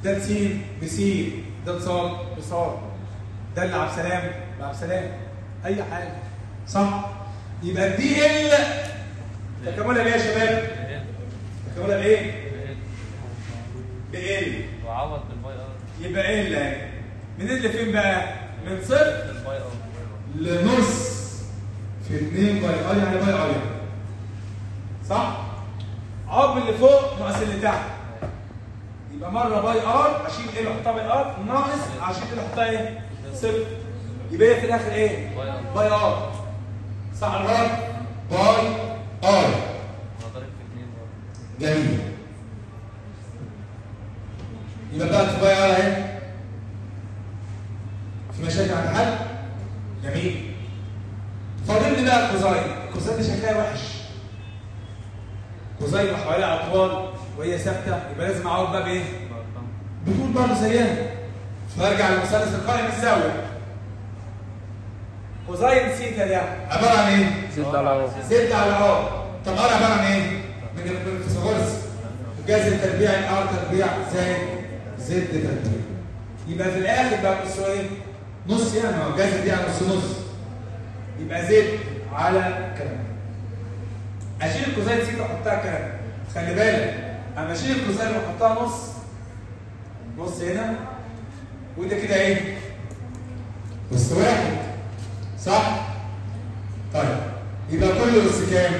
ده تسين بسين ده اتصال بصاد ده اللي عبد سلام بعبد سلام اي حاجه صح يبقى الدي ال تكاملها بايه يا شباب؟ تكاملها بايه؟ بال وعوض بالباي ار يبقى ال اهي من اللي فين بقى؟ من صفر بالباي ار لنص في 2 باي ار يعني باي ار صح؟ عقب اللي فوق ناقص اللي تحت يبقى مره باي ار اشيل ايه اللي احطها باي ار ناقص اشيل اللي احطها ايه؟ صفر يبقى هي في الاخر ايه؟ باي ار باي ار صح ولا غلط؟ باي ار انا ضارب في اتنين برضه جميل يبقى بقى باي ار اهي في مشاكل عند حد؟ جميل فاضل لي بقى الكوزاين الكوزاين دي شكلها وحش كوزاين وحواليها اطوال وهي ثابته يبقى لازم اعوض بقى بايه؟ بأرقام. بطول برضه زيها فارجع للمثلث القائم الزاويه كوزاين سيتا ده عباره عن ايه؟ زد على اهو زد على ار طب ار عباره عن ايه؟ من من الفيثاغورس جذر تربيع الار تربيع زائد زد تربيع يبقى في الاخر بقى بصوا ايه؟ نص يعني هو الجذر دي على نص نص يبقى زد على كلام اشيل الكوزين سيتا واحطها كلام خلي بالك اما اشيل الكوزين واحطها نص نص هنا وده كده ايه؟ نص واحد صح؟ طيب يبقى كل اس كام؟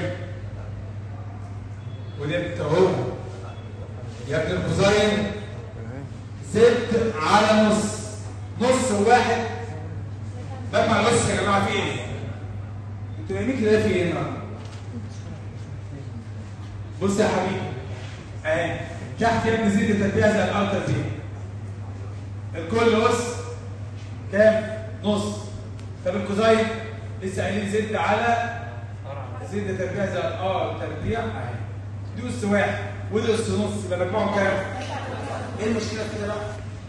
ولبت اهو يا ابن الكوزين زد على نص نص وواحد بجمع النص يا جماعه في ايه؟ انتوا نايمين كده في ايه النهارده؟ بص يا حبيبي اهي تحت يا ابني زد التربيع زي الالتر دي الكل اس كام؟ نص طب الكوزين لسه قايلين زد على فرع زد تربيع زي اه تربيع اهي دي اس واحد ودي اس نص يبقى مجموعهم كام؟ ايه المشكله في كده بقى؟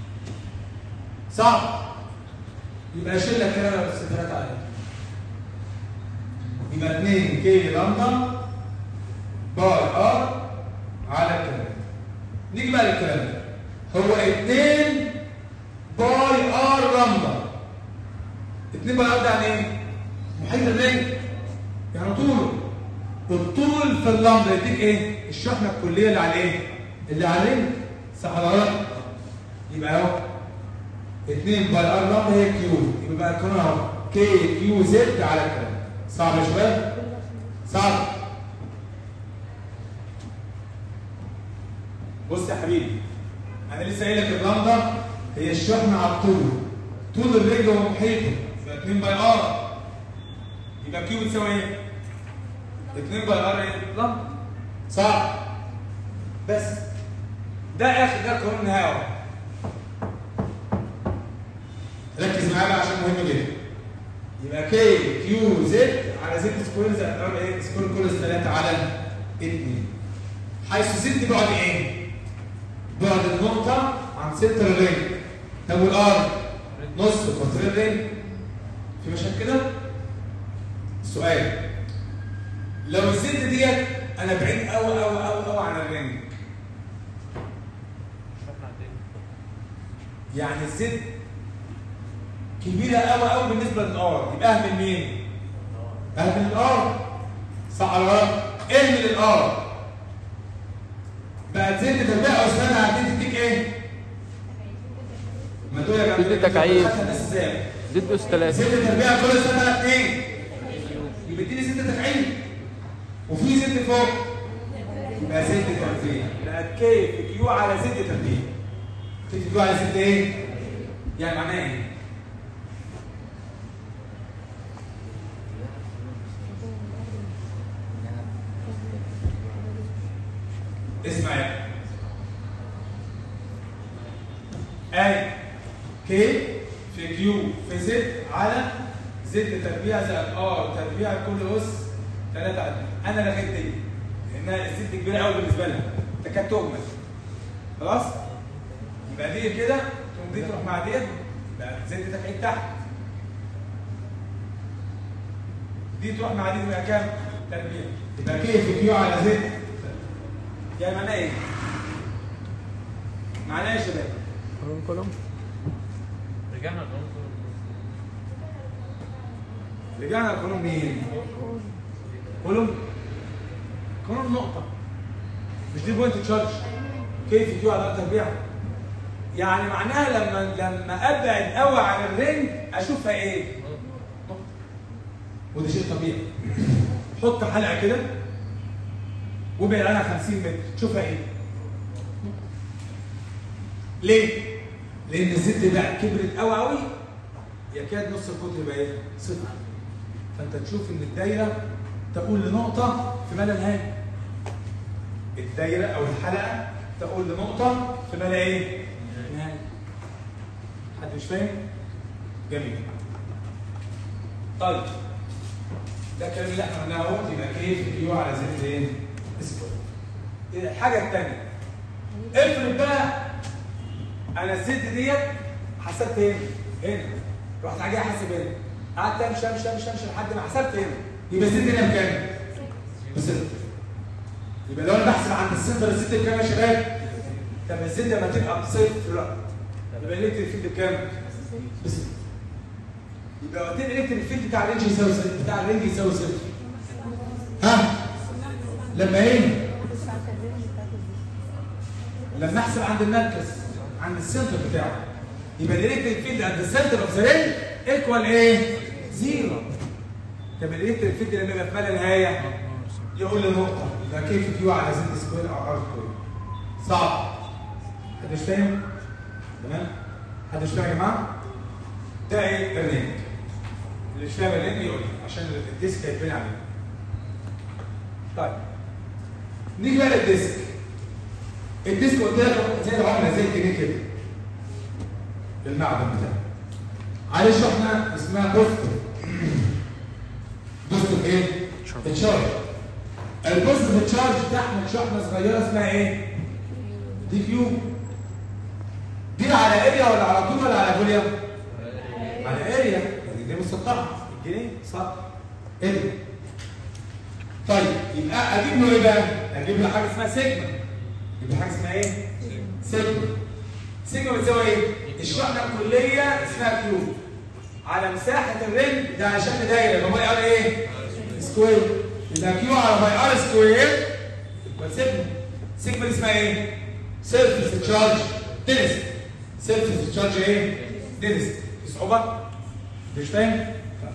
صعب يبقى اشيل لك كده لو الصفرات عليها يبقى 2 كي لامدا باي ار على الكلام نيجي بقى للكلام ده هو 2 باي ار لامدا 2 باي ار ده يعني ايه؟ محيط الرنج يعني طوله الطول في اللمبه يديك ايه؟ الشحنه الكليه اللي على ايه؟ اللي على الرنج صح ولا غلط؟ يبقى اهو 2 باي ار لمبه هي كيو يبقى بقى القانون اهو كي كيو زد على الكلام صعب يا شباب؟ صعب بص يا حبيبي انا لسه قايل لك اللمبه هي الشحنه على الطول طول الرنج هو محيطه يبقى 2 باي ار يبقى كيو بتساوي ايه؟ 2 باي ار ايه؟ لمبه صح بس ده اخر ده قانون النهايه اهو ركز معايا بقى عشان مهم جدا يبقى كي كيو زد على زد سكوير زائد ار ايه سكوير كل 3 على 2 حيث زد بعد ايه؟ بعد النقطة عن سنتر الرينج طب والار نص قطر الرينج في مشاكل كده؟ سؤال لو الزد ديت انا بعيد قوي قوي قوي قوي عن الرينج شحنة قد ايه؟ يعني الزد كبيره قوي قوي بالنسبه للار يبقى اهمل مين؟ اهمل الار صح ولا غلط؟ اهمل الار بقت زد تربيع او سنه هتدي تديك ايه؟ ما تقول يا جماعه تدي تكعيب. خدنا الناس ازاي؟ زد اس 3 زد تربيع كل سنه اثنين يبقى اديني زد تكعيب وفي زد فوق يبقى زد تربيع بقت كي في كيو على زد تربيع تيجي كيو على زد ايه؟ يعني معناها ايه؟ اسمع يا اي كي في كيو في زد على زد تربيع زائد ار تربيع كل اس 3 على انا لغيت دي لانها الزد كبيره قوي بالنسبه لها تكاد تهمل خلاص يبقى دي كده تقوم دي تروح مع ديت بقى زد تكعيب تحت دي تروح مع دي تبقى كام؟ تربيع يبقى كي في كيو على زد يعني معناها ايه؟ معناه ايه يا شباب؟ قانون كولوم رجعنا للعنصر رجعنا لقانون مين؟ قولهم قانون نقطة مش دي بوينت تشارج كيف كيو على تربيع يعني معناها لما لما ابعد قوي عن الرينج اشوفها ايه؟ نقطة وده شيء طبيعي حط حلقة كده وابعد عنها 50 متر شوفها ايه؟ ليه؟ لأن الزد بقى كبرت قوي قوي يكاد نص القطر يبقى ايه؟ صفر فانت تشوف ان الدايره تقول لنقطه في ما لا نهايه الدايره او الحلقه تقول لنقطه في ما لا ايه؟ نهايه حد مش فاهم؟ جميل طيب ده الكلام اللي احنا قلناه اهو يبقى كيف كيو على زد ايه؟ سكوير الحاجه الثانيه افرض بقى انا الزد ديت حسبت هنا هنا رحت جاي حاسب هنا قعدت امشي امشي امشي امشي لحد ما حسبت هنا يبقى الزد هنا بكام؟ بصفر يبقى لو انا بحسب عند الصفر الزد بكام يا شباب؟ طب الزد لما تبقى بصفر يبقى الالكتريك فيلد بكام؟ بصفر يبقى وقتين الالكتريك فيلد بتاع الرينج يساوي صفر بتاع الرينج يساوي صفر ها؟ لما ايه؟ لما احسب عند المركز عند السنتر بتاعه يبقى الالكتريك فيلد عند السنتر اوف ذا رينج ايكوال ايه؟ زيرو طب الالكتريك فيلد لما يبقى في ما لا نهايه يقول لي نقطه يبقى كيف كيو على زد سكوير او ار سكوير صعب حد مش فاهم؟ تمام؟ حد مش فاهم يا جماعه؟ ده ايه؟ الرينج اللي مش فاهم الرينج يقول لي عشان الديسك هيتبني عليه طيب نيجي بقى للديسك الديسك قلت لك زي العمله زي الجنيه كده المعدن بتاعه عليه شحنه اسمها بوزيتيف بوزيتيف ايه؟ تشارج البوزيتيف تشارج تحمل شحنه صغيره اسمها ايه؟ دي كيو دي على اريا ولا على طول ولا على فوليوم؟ على اريا يعني دي مسطحه الجنيه سطح اريا طيب يبقى اجيب له ايه بقى؟ اجيب له حاجه اسمها سيجما يبقى حاجه اسمها ايه؟ سيجما سيجما بتساوي ايه؟ الشحنه الكليه اسمها كيو على مساحه الرينج ده عشان دايره يبقى باي ار ايه؟ سكوير يبقى كيو على باي ار سكوير يبقى سيجما سيجما دي اسمها ايه؟ سيرفيس تشارج دينست سيرفيس تشارج ايه؟ دينست في صعوبه؟ مش فاهم؟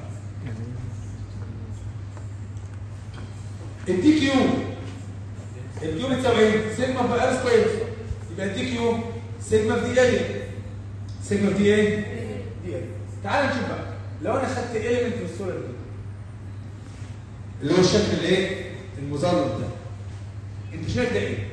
الدي كيو الكيو بتساوي ايه؟ سيجما باي ار سكوير يبقى الدي كيو سيجما في دي اريا سيجما في دي ايه؟ دي اريا تعال نشوف بقى لو انا خدت ايليمنت من الصوره دي اللي هو الشكل الايه؟ المظلل ده انت شايف ده ايه؟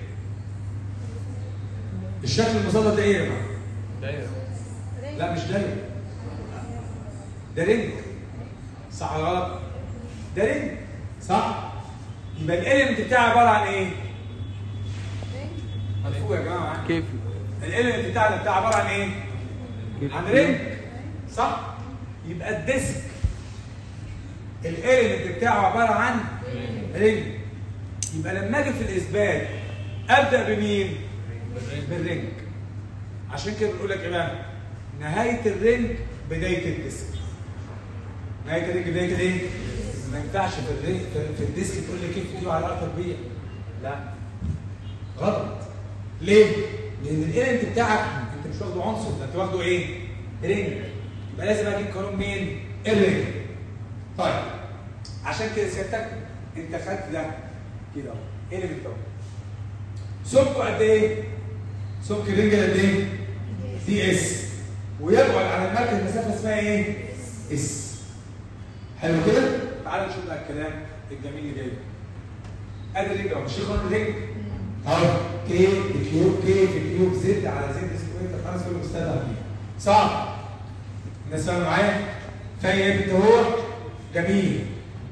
الشكل المظلل ده ايه يا جماعه؟ دايره لا مش دايره ده رينج صح ولا غلط؟ ده رينج صح؟ يبقى الاليمنت بتاعي عباره عن ايه؟ مفهوم يا جماعه كيف الاليمنت بتاعنا بتاع عباره عن ايه؟ عن رينج صح؟ يبقى الديسك الاليمنت بتاعه عباره عن رينج يبقى لما اجي في الاثبات ابدا بمين؟ بالرينج عشان كده بنقول لك ايه بقى؟ نهايه الرينج بدايه الديسك نهايه الرينج بدايه الايه؟ ما ينفعش في الرينج في- في الديسك تقول لي كيف تجيب على تربيع لا غلط ليه؟ لان الاليمنت بتاعك انت مش واخده عنصر ده انت واخده ايه؟ رينج يبقى لازم اجيب قانون مين؟ الرينج طيب عشان كده سيادتك انت خدت ده كده اهو اليمنت اهو سمكه قد ايه؟ سمك الرنج قد ايه؟ دي اس ويبعد عن المركز مسافه اسمها ايه؟ اس حلو كده؟ تعال نشوف بقى الكلام الجميل اللي جاي ادي الرنج اهو مش قانون الرنج اهو كي في كيو كي في كيو زد على زد سكوير خلاص كله مستدعى فيه صعب الناس فاهمه معايا؟ فاهم هو جميل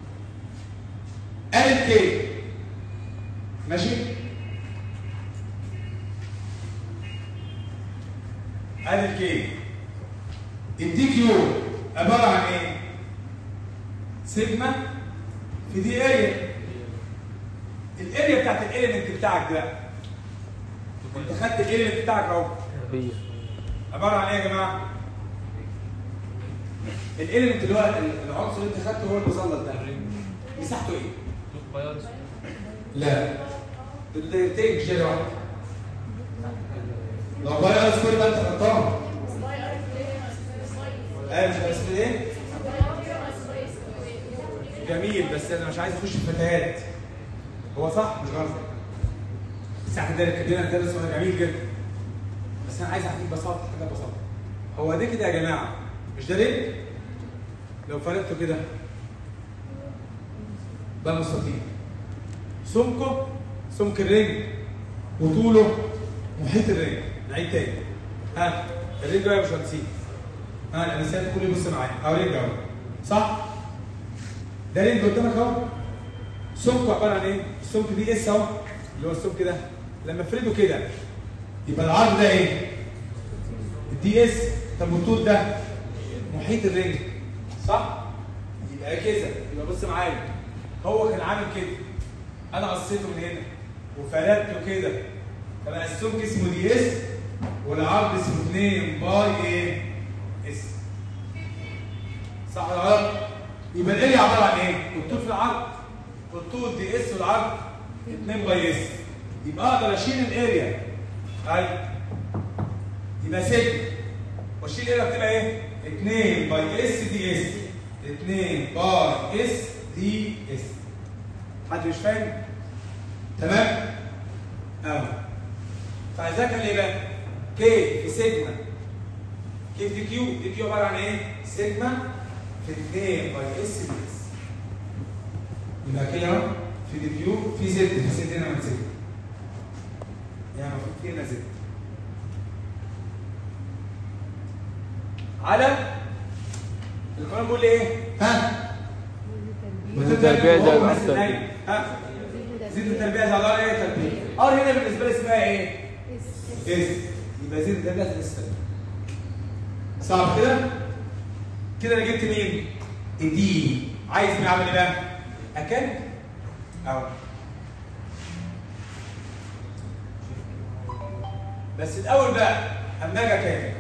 ادي كي ماشي؟ ادي الكي الدي كيو عباره عن ايه؟ سيجما في دي اريا الاريا بتاعت الاليمنت بتاعك ده انت خدت الاليمنت بتاعك اهو بي عباره عن ايه يا جماعه؟ الاليمنت اللي هو العنصر اللي انت خدته هو المثلث ده مساحته ايه؟ بياض لا الدايرتين مش دايره واحده لو باي ار سكوير يبقى انت غلطان ايوه مش عارف اسمه ايه؟ جميل بس انا مش عايز اخش في فتيات هو صح مش غلط مساحه الدايره الكبيره ده اسمه جميل جدا بس انا عايز احكي ببساطه حاجه ببساطه هو ده كده يا جماعه مش ده ليه؟ لو فردته كده ده مستطيل سمكه سمك الرجل وطوله محيط الرجل نعيد تاني ها الرجل بقى يا باشمهندسين ها الانسان كله يبص معايا اهو رجل اهو صح ده رجل قدامك اهو سمكه عباره عن ايه؟ السمك دي اس اهو اللي هو السمك ده لما افرده كده يبقى العرض ده ايه؟ الدي اس طب والطول ده محيط الرجل صح؟ يبقى كده يبقى بص معايا هو كان عامل كده انا قصيته من هنا وفردته كده فبقى السمك اسمه دي اس والعرض اسمه 2 باي ايه؟ اس صح ولا غلط؟ يبقى الاريا عباره عن ايه؟ الطول في العرض والطول دي اس والعرض 2 باي اس يبقى اقدر اشيل الاريا ايوه يبقى سجن واشيل الاريا بتبقى ايه؟ 2 باي اس دي اس 2 باي اس دي اس حد مش فاهم؟ تمام؟ اهو فهذاكر ايه بقى؟ كي في سيجما كي في كيو دي كيو عباره عن ايه؟ سيجما في 2 باي اس دي اس يبقى كده اهو في دي كيو في زد في زد هنا من زد يعني المفروض في هنا زد على القانون بيقول لي ايه؟ ها زد التربيع زائد هو ار بس تربيع. نايم. ها زد التربيع زائد ار ايه تربيع ار هنا بالنسبه لي اسمها ايه؟ اس يبقى زد التربيع زائد اس تربيع صعب كده؟ كده انا جبت مين؟ دي عايز مين اعمل ايه بقى؟ اكن اهو بس الاول بقى اما اجي اكمل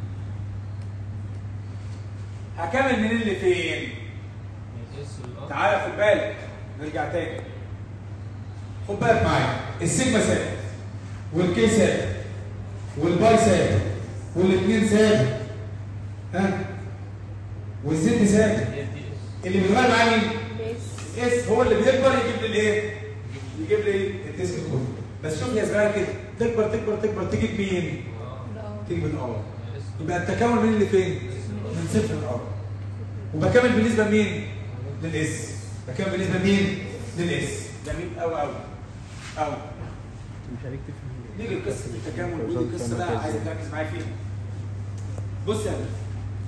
هكمل منين لفين؟ تعالى خد بالك نرجع تاني خد بالك معايا السيجما ثابت والكي ثابت والباي ثابت والاثنين ثابت ها والزد ثابت اللي بيتغير معاه مين؟ الاس هو اللي بيكبر يجيب لي الايه؟ يجيب لي الديسك كله بس شوف يا صغير كده تكبر تكبر تكبر تجيب مين؟ تجيب الار يبقى التكامل من اللي فين؟ من صفر للار وبكمل بالنسبه لمين؟ للاس بكمل بالنسبه لمين؟ للاس جميل قوي قوي قوي مش عليك تفهم نيجي لقصه التكامل ودي قصه بقى عايز تركز معايا فيها بص يا ابني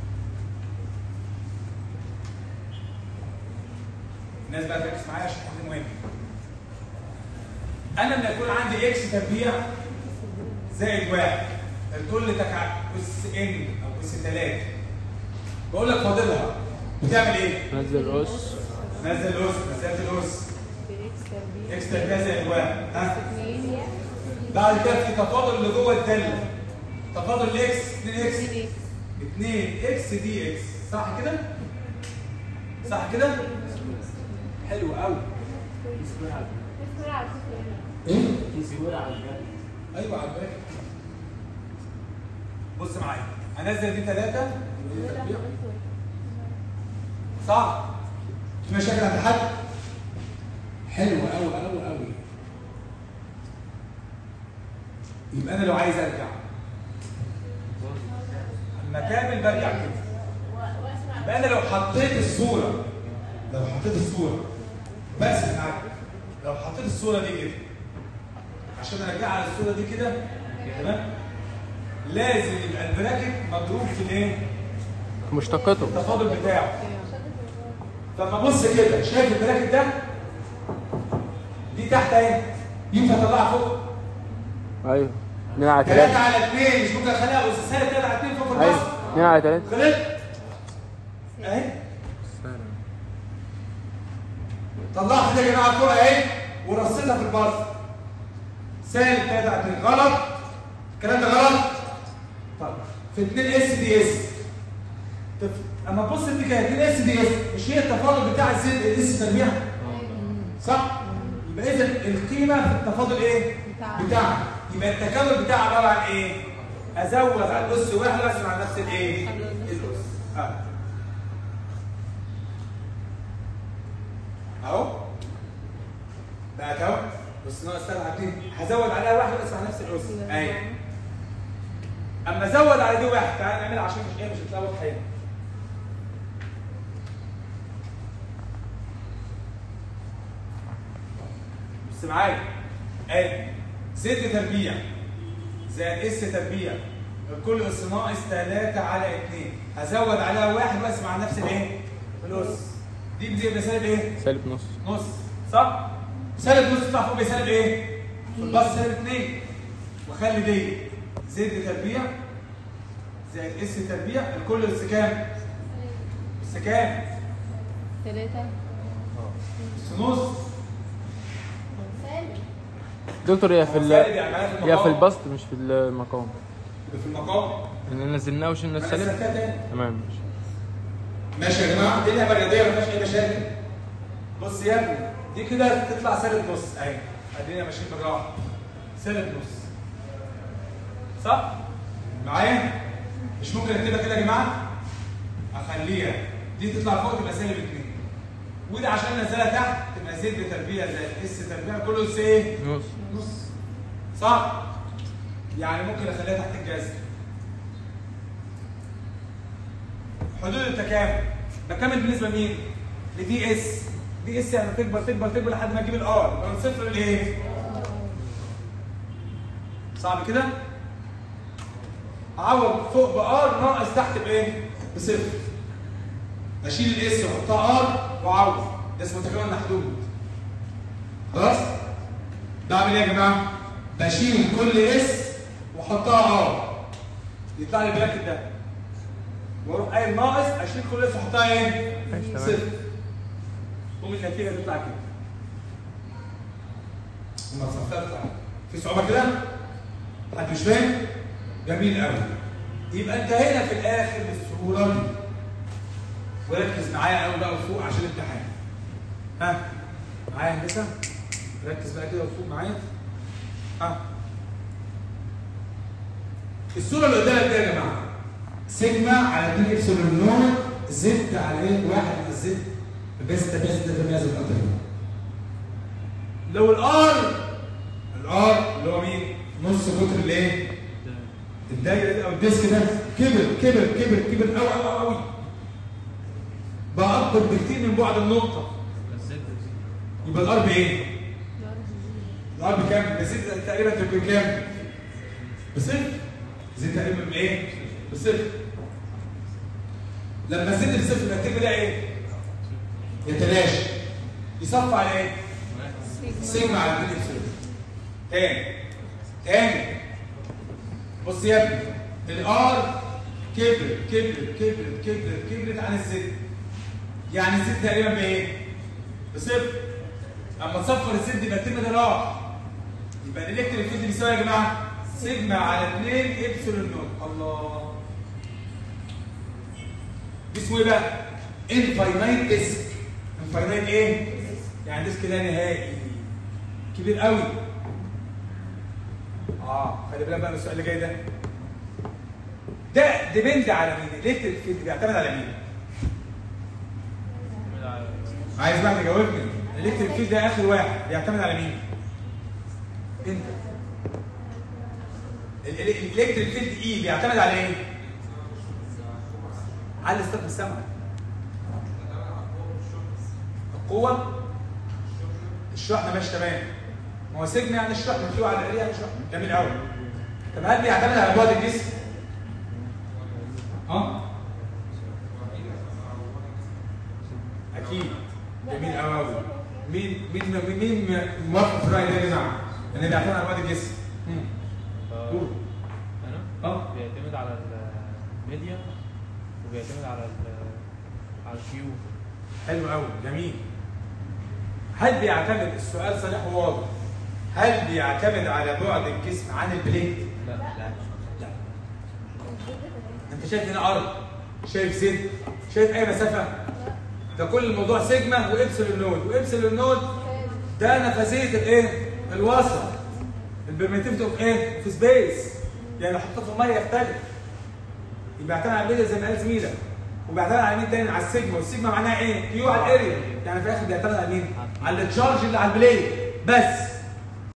الناس بقى تركز معايا عشان حاجه مهمه انا لما يكون عندي اكس تربيع زائد واحد تقول لي تكع اس ان او اس 3 بقول لك فاضلها بتعمل ايه؟ نزل اس نزل الاس نزلت الاس اكس تربيع زائد واحد ها بعد كده في تفاضل اللي جوه الداله تفاضل الاكس 2 اكس 2 اكس دي اكس صح كده؟ صح كده؟ حلو قوي ايه؟ ايوه على بالك بص معايا انزل دي ثلاثة صح؟ في مشاكل عند حد؟ حلو قوي قوي قوي يبقى انا لو عايز ارجع اما كامل برجع كده يبقى انا لو حطيت الصورة لو حطيت الصورة بس معاك لو حطيت الصورة دي كده عشان ارجعها على الصورة دي كده تمام لازم يبقى البراكت مضروب في الايه؟ مشتقاته التفاضل بتاعه فلما بص كده شايف البراكت ده دي تحت اهي ينفع اطلعها فوق ايوه 2 على 3 3 على 2 مش ممكن اخليها اس سالب 3 على 2 فوق في ايوه البسط 2 على 3 غلط اهي طلعت دي يا جماعه الكوره اهي ورصيتها في البسط سالب 3 على 2 غلط الكلام ده غلط طب في 2 اس دي اس اما تبص انت كده 2 اس دي اس مش هي التفاضل بتاع الزد اس تربيع صح؟ يبقى اذا القيمه في التفاضل ايه؟ بتاعها. بتاعها يبقى التكامل بتاعها عباره عن ايه؟ ازود على الاس واحد واسمع على نفس الايه؟ الاس اه اهو بقت اهو بس ناقص سبعه اتنين هزود عليها واحد واسمع نفس الاس ايوه اما ازود على دي واحد تعالى نعملها عشان مش ايه مش هتلاقي واضحه هنا بص معايا ادي زد تربيع زائد اس تربيع الكل اس ناقص 3 على 2 هزود عليها واحد واسمع نفس الايه؟ الاس دي بتبقى سالب ايه؟ سالب نص نص صح؟ سالب نص يطلع فوق بسالب ايه؟ في الباص سالب 2 وخلي دي زد تربيع زائد اس تربيع الكل اس كام؟ اس كام؟ ثلاثة اس نص سالب دكتور هي في ال سالب يعني معناها في هي في المقام. البسط مش في المقام في المقام ان نزلناه وشلنا أنا السالب سالتها تاني تمام ماشي ماشي يا جماعه دي لعبه رياضيه ما فيهاش اي مشاكل بص يا ابني دي كده تطلع سالب نص اهي ادينا ماشيين بالراحه سالب نص صح؟ معايا؟ مش ممكن اكتبها كده يا جماعه؟ اخليها دي تطلع فوق تبقى سالب 2 ودي عشان ننزلها تحت تبقى زد تربيع زائد اس تربيع كله اس ايه؟ نص نص صح؟ يعني ممكن اخليها تحت الجذر حدود التكامل بكمل بالنسبه لمين؟ لدي اس دي اس يعني تكبر تكبر تكبر لحد ما تجيب الار من صفر لايه؟ صعب كده؟ اعوض فوق بار ناقص تحت بايه؟ بصفر اشيل الاس واحطها ار واعوض ده اسمه تكامل محدود خلاص بعمل ايه يا جماعه بشيل كل اس واحطها ار يطلع لي البراكت ده واروح قايل ناقص اشيل كل اس واحطها ايه؟ ماشي تمام صفر قوم النتيجه تطلع كده لما صفرت في صعوبه كده حد مش فاهم جميل قوي يبقى انتهينا في الاخر بالسهوله دي وركز معايا قوي بقى وفوق عشان الامتحان ها معايا يا هندسه ركز بقى كده وفوق معايا ها الصوره اللي قدامك دي يا جماعه سيجما على 2 ابسلون نوت زد على ايه؟ واحد من الزد بس تبعز ده تبعز القطر لو الار الار اللي هو مين؟ نص قطر الايه؟ الدايره دي او الديسك ده كبر كبر كبر كبر قوي قوي قوي بقى اكبر بكتير من بعد النقطه يبقى الار بايه؟ الار بكام؟ بزد تقريبا تبقى بكام؟ بصفر زد تقريبا بايه؟ بصفر لما زد بصفر النتيجه ده ايه؟ يتلاشى يصفى على ايه؟ سيجما على 2 ابسلون تاني تاني بص يا ابني الار كبر كبر كبر كبر كبرت عن الزد يعني الزد تقريبا بايه؟ بصفر اما تصفر الزد يبقى الترم ده راح يبقى الالكتريك فيلد بيساوي يا جماعه سيجما على 2 ابسلون نوت الله دي اسمه ايه بقى؟ انفاينايت ديسك انفاينايت ايه؟ يعني ديسك لا نهائي كبير قوي اه خلي بالك بقى من السؤال اللي جاي ده ده ديبند على مين؟ الالكتريك فيلد بيعتمد على مين؟ عايز بقى تجاوبني الالكتريك فيلد ده اخر واحد بيعتمد على مين؟ انت ال- ال- الالكتريك فيلد اي بيعتمد على ايه؟ على الاستخدام السمعي القوة الشحنة ماشي تمام ما هو سيجما يعني الشحنة كيو على ال يعني شحنة جميل قوي طب هل بيعتمد على بعد الجسم؟ ها؟ اكيد جميل قوي قوي مين مين مين مين موافق في الراي ده يا جماعه؟ ان بيعتمد على بعد الجسم مم. قول. انا اه بيعتمد على الميديا وبيعتمد على ال على الكيو حلو قوي جميل هل بيعتمد السؤال صريح وواضح هل بيعتمد على بعد الجسم عن البليت لا لا انت شايف هنا ارض شايف زد شايف اي مسافه ده كل الموضوع سيجما وابسلون نود وابسلون نود ده نفاذيه الايه الوسط البرميتيفيتي اوف ايه في سبيس يعني لو حطيت في الميه يختلف يبقى يعتمد على الميديا زي ما قال زميلك وبيعتمد على مين تاني على السيجما والسيجما معناها ايه كيو على الاريا يعني في الاخر بيعتمد على مين على التشارج اللي على البليد بس